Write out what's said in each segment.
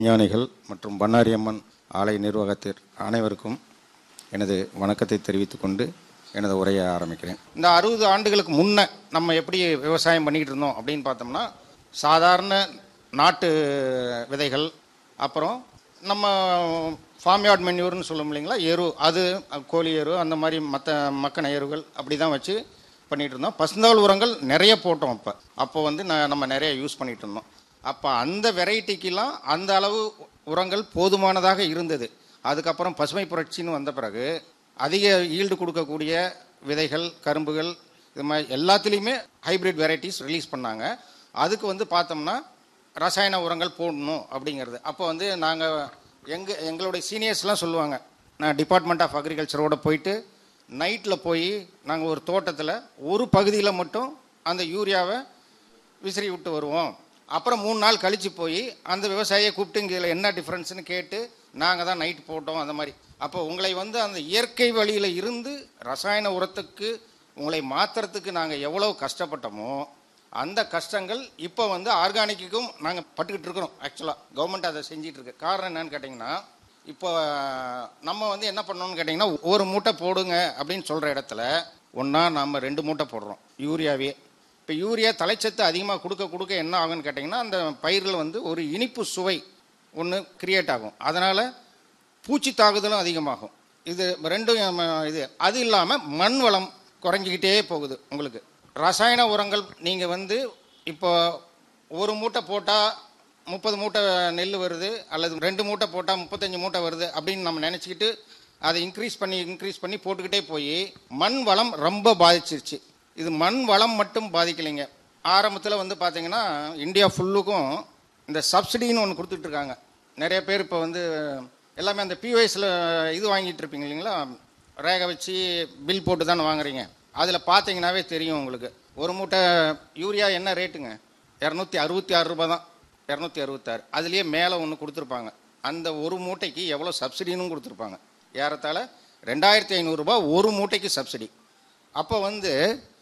விஞ்ஞானிகள் மற்றும் பண்ணாரியம்மன் ஆலய நிர்வாகத்திற்கு அனைவருக்கும் எனது வணக்கத்தை தெரிவித்துக் கொண்டு எனது உரையை ஆரம்பிக்கிறேன் இந்த அறுபது ஆண்டுகளுக்கு முன்ன நம்ம எப்படி விவசாயம் பண்ணிக்கிட்டு இருந்தோம் அப்படின்னு பார்த்தோம்னா சாதாரண நாட்டு விதைகள் அப்புறம் நம்ம ஃபார்ம் யார்ட் மென்யூர்னு சொல்லும் இல்லைங்களா எரு அது கோழி எரு அந்த மாதிரி மற்ற மக்கன எருகள் அப்படி தான் வச்சு பண்ணிகிட்டு இருந்தோம் பசுந்தாள் உரங்கள் நிறைய போட்டோம் அப்போ அப்போ வந்து ந- நம்ம நிறைய யூஸ் பண்ணிகிட்டு இருந்தோம் அப்போ அந்த வெரைட்டிக்கெலாம் அந்த அளவு உரங்கள் போதுமானதாக இருந்தது அதுக்கப்புறம் பசுமை புரட்சின்னு வந்த பிறகு அதிக ஈல்டு கொடுக்கக்கூடிய விதைகள் கரும்புகள் இது மாதிரி எல்லாத்துலேயுமே ஹைபிரிட் வெரைட்டிஸ் ரிலீஸ் பண்ணாங்க அதுக்கு வந்து பார்த்தோம்னா ரசாயன உரங்கள் போடணும் அப்படிங்கிறது அப்போ வந்து நாங்கள் எங்கள் எங்களுடைய சீனியர்ஸ்லாம் சொல்லுவாங்க நான் டிபார்ட்மெண்ட் ஆஃப் அக்ரிகல்ச்சரோட போயிட்டு நைட்டில் போய் நாங்கள் ஒரு தோட்டத்தில் ஒரு பகுதியில் மட்டும் அந்த யூரியாவை விசிறி விட்டு வருவோம் அப்புறம் மூணு நாள் கழித்து போய் அந்த விவசாயியை கூப்பிட்டு இங்கே இதில் என்ன டிஃப்ரென்ஸ்னு கேட்டு நாங்கள் தான் நைட் போட்டோம் அந்த மாதிரி அப்போ உங்களை வந்து அந்த இயற்கை வழியில் இருந்து ரசாயன உரத்துக்கு உங்களை மாற்றுறதுக்கு நாங்கள் எவ்வளோ கஷ்டப்பட்டோமோ அந்த கஷ்டங்கள் இப்போ வந்து ஆர்கானிக்குக்கும் நாங்கள் பட்டுக்கிட்டு இருக்கிறோம் ஆக்சுவலாக கவர்மெண்ட் அதை செஞ்சிட்டு இருக்கு காரணம் என்னன்னு கேட்டிங்கன்னா இப்போ நம்ம வந்து என்ன பண்ணணும்னு கேட்டிங்கன்னா ஒரு மூட்டை போடுங்க அப்படின்னு சொல்கிற இடத்துல ஒன்றா நம்ம ரெண்டு மூட்டை போடுறோம் யூரியாவே இப்போ யூரியா தலைச்சத்து அதிகமாக கொடுக்க கொடுக்க என்ன ஆகும்னு கேட்டிங்கன்னா அந்த பயிரில் வந்து ஒரு இனிப்பு சுவை ஒன்று கிரியேட் ஆகும் அதனால் பூச்சி தாக்குதலும் அதிகமாகும் இது ரெண்டும் நம்ம இது அது இல்லாமல் மண் வளம் குறைஞ்சிக்கிட்டே போகுது உங்களுக்கு ரசாயன உரங்கள் நீங்கள் வந்து இப்போ ஒரு மூட்டை போட்டால் முப்பது மூட்டை நெல் வருது அல்லது ரெண்டு மூட்டை போட்டால் முப்பத்தஞ்சு மூட்டை வருது அப்படின்னு நம்ம நினச்சிக்கிட்டு அதை இன்க்ரீஸ் பண்ணி இன்க்ரீஸ் பண்ணி போட்டுக்கிட்டே போய் மண் வளம் ரொம்ப பாதிச்சிருச்சு இது மண் வளம் மட்டும் பாதிக்கலைங்க ஆரம்பத்தில் வந்து பார்த்தீங்கன்னா இந்தியா ஃபுல்லுக்கும் இந்த சப்சிடின்னு ஒன்று கொடுத்துட்டு இருக்காங்க நிறைய பேர் இப்போ வந்து எல்லாமே அந்த பிஒஎஸில் இது வாங்கிட்டு இருப்பீங்க இல்லைங்களா ரேகை வச்சு பில் போட்டு தானே வாங்குறீங்க அதில் பார்த்தீங்கன்னாவே தெரியும் உங்களுக்கு ஒரு மூட்டை யூரியா என்ன ரேட்டுங்க இரநூத்தி அறுபத்தி ஆறு ரூபாய் தான் இரநூத்தி அறுபத்தாறு அதுலேயே மேலே ஒன்று கொடுத்துருப்பாங்க அந்த ஒரு மூட்டைக்கு எவ்வளோ சப்சிடின்னு கொடுத்துருப்பாங்க ஏறத்தாழ ரெண்டாயிரத்தி ஐநூறுரூபா ஒரு மூட்டைக்கு சப்சிடி அப்போ வந்து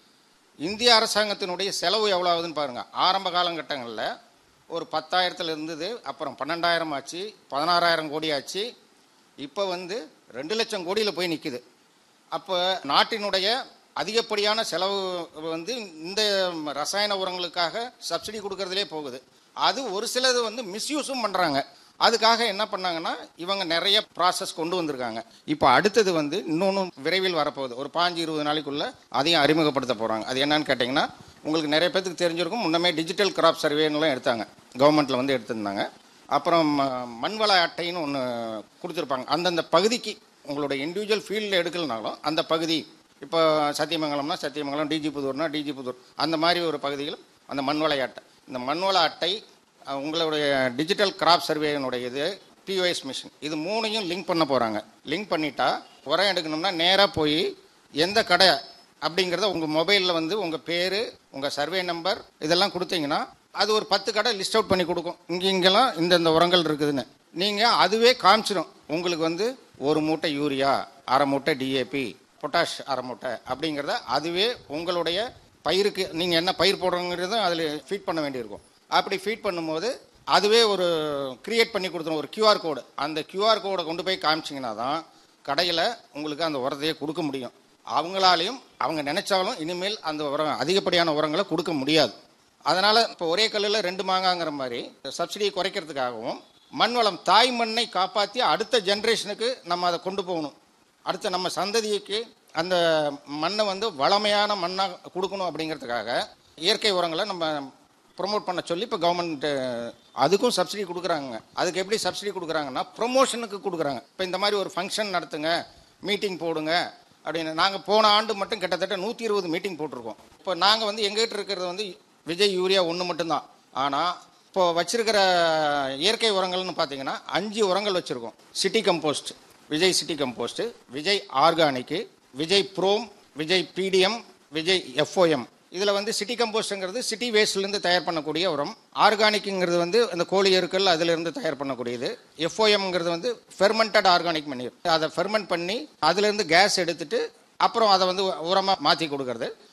இந்திய அரசாங்கத்தினுடைய செலவு எவ்வளோ ஆகுதுன்னு பாருங்கள் ஆரம்ப காலகட்டங்களில் ஒரு பத்தாயிரத்தில் இருந்தது அப்புறம் பன்னெண்டாயிரம் ஆச்சு பதினாறாயிரம் கோடி ஆச்சு இப்போ வந்து ரெண்டு லட்சம் கோடியில் போய் நிற்குது அப்போ நாட்டினுடைய அதிகப்படியான செலவு வந்து இந்த ரசாயன உரங்களுக்காக சப்சிடி கொடுக்கறதுலே போகுது அது ஒரு சிலது வந்து மிஸ்யூஸும் பண்ணுறாங்க அதுக்காக என்ன பண்ணாங்கன்னா இவங்க நிறைய ப்ராசஸ் கொண்டு வந்திருக்காங்க இப்போ அடுத்தது வந்து இன்னொன்று விரைவில் வரப்போகுது ஒரு பாஞ்சு இருபது நாளைக்குள்ள அதையும் அறிமுகப்படுத்த போகிறாங்க அது என்னன்னு கேட்டிங்கன்னா உங்களுக்கு நிறைய பேத்துக்கு தெரிஞ்சிருக்கும் முன்னமே டிஜிட்டல் கிராப் சர்வேன்னுலாம் எடுத்தாங்க கவர்மெண்ட்டில் வந்து எடுத்திருந்தாங்க அப்புறம் ம- மண்வள அட்டைன்னு ஒன்று கொடுத்துருப்பாங்க அந்தந்த பகுதிக்கு உங்களோட இண்டிவிஜுவல் ஃபீல்டில் எடுக்கலனாலும் அந்த பகுதி இப்போ சத்தியமங்கலம்னா சத்தியமங்கலம் டிஜி புதூர்னா டிஜி புதூர் அந்த மாதிரி ஒரு பகுதியில் அந்த மண்வள அட்டை இந்த மண்வள அட்டை அஹ், உங்களுடைய டிஜிட்டல் கிராப் சர்வேனுடைய இது பிஓஎஸ் மிஷின் இது மூணையும் லிங்க் பண்ண போகிறாங்க லிங்க் பண்ணிட்டா உரம் எடுக்கணும்னா நேராக போய் எந்த கடை அப்படிங்கிறத உங்கள் மொபைலில் வந்து உங்கள் பேர் உங்கள் சர்வே நம்பர் இதெல்லாம் கொடுத்தீங்கன்னா அது ஒரு பத்து கடை லிஸ்ட் அவுட் பண்ணி கொடுக்கும் இங்கே இங்கெல்லாம் இந்தந்த உரங்கள் இருக்குதுன்னு நீங்கள் அதுவே காமிச்சிடும் உங்களுக்கு வந்து ஒரு மூட்டை யூரியா அரை மூட்டை டிஏபி பொட்டாஷ் அரை மூட்டை அப்படிங்கிறத அதுவே உங்களுடைய பயிருக்கு நீங்கள் என்ன பயிர் போடுறோங்கிறதும் அதில் ஃபீட் பண்ண வேண்டியிருக்கும் அப்படி ஃபீட் பண்ணும்போது அதுவே ஒரு கிரியேட் பண்ணி கொடுத்துரும் ஒரு QR கோடு அந்த QR கோடை கொண்டு போய் காமிச்சிங்கன்னா தான் கடையில் உங்களுக்கு அந்த உரத்தையே கொடுக்க முடியும் அவங்களாலையும் அவங்க நினைச்சாலும் இனிமேல் அந்த உரம் அதிகப்படியான உரங்களை கொடுக்க முடியாது அதனால் இப்போ ஒரே கல்லில் ரெண்டு மாங்காங்கிற மாதிரி சப்சிடியை குறைக்கிறதுக்காகவும் மண் வளம் தாய் மண்ணை காப்பாற்றி அடுத்த ஜென்ரேஷனுக்கு நம்ம அதை கொண்டு போகணும் அடுத்த நம்ம சந்ததிக்கு அந்த மண்ணை வந்து வளமையான மண்ணாக கொடுக்கணும் அப்படிங்கிறதுக்காக இயற்கை உரங்களை நம்ம ப்ரொமோட் பண்ண சொல்லி இப்போ கவர்மெண்ட் அதுக்கும் சப்சிடி கொடுக்குறாங்க அதுக்கு எப்படி சப்சிடி கொடுக்குறாங்கன்னா ப்ரொமோஷனுக்கு கொடுக்குறாங்க இப்போ இந்த மாதிரி ஒரு ஃபங்க்ஷன் நடத்துங்க மீட்டிங் போடுங்க அப்படின்னு நாங்கள் போன ஆண்டு மட்டும் கிட்டத்தட்ட நூற்றி இருபது மீட்டிங் போட்டிருக்கோம் இப்போ நாங்கள் வந்து எங்ககிட்ட இருக்கிறது வந்து விஜய் யூரியா ஒன்று மட்டும்தான் ஆனால் இப்போ வச்சிருக்கிற இயற்கை உரங்கள்னு பார்த்தீங்கன்னா அஞ்சு உரங்கள் வச்சுருக்கோம் city compost Vijay city compost Vijay organic Vijay prom Vijay P D M Vijay F O M இதில் வந்து சிட்டி கம்போஸ்ட்ங்கிறது சிட்டி வேஸ்ட்லேருந்து தயார் பண்ணக்கூடிய உரம் ஆர்கானிக்குங்கிறது வந்து அந்த கோழி எருக்கள் அதிலிருந்து தயார் பண்ணக்கூடியது எஃப்ஓஎம்ங்கிறது வந்து ஃபெர்மெண்டட் ஆர்கானிக் மணியர் அதை ஃபெர்மெண்ட் பண்ணி அதுலேருந்து கேஸ் எடுத்துட்டு அப்புறம் அதை வந்து உரமாக மாற்றி கொடுக்கறது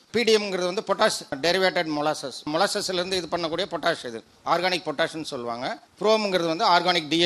பிடிஎம்ங்கிறது வந்து பொட்டாஷ் டெரிவேட்டட் மொலாசஸ் மொலாசஸ்லேருந்து இது பண்ணக்கூடிய பொட்டாஷ் இது ஆர்கானிக் பொட்டாஷ்னு சொல்லுவாங்க ப்ரோம்ங்கிறது வந்து ஆர்கானிக் டி